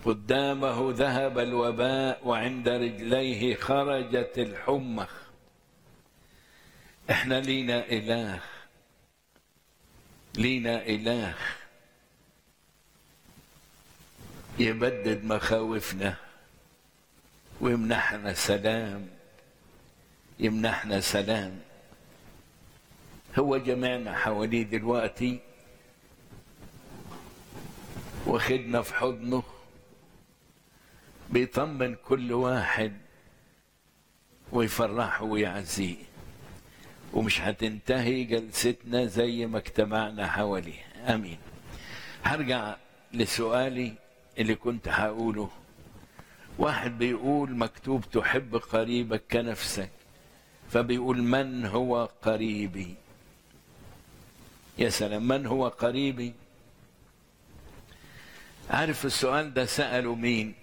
قدامه ذهب الوباء وعند رجليه خرجت الحمى احنا لينا اله لينا اله يبدد مخاوفنا ويمنحنا سلام يمنحنا سلام هو جمعنا حواليه دلوقتي واخدنا في حضنه بيطمن كل واحد ويفرحه ويعزيه ومش هتنتهي جلستنا زي ما اجتمعنا حواليه امين هرجع لسؤالي اللي كنت هقوله واحد بيقول مكتوب تحب قريبك كنفسك فبيقول من هو قريبي يا سلام من هو قريبي عارف السؤال ده سأله مين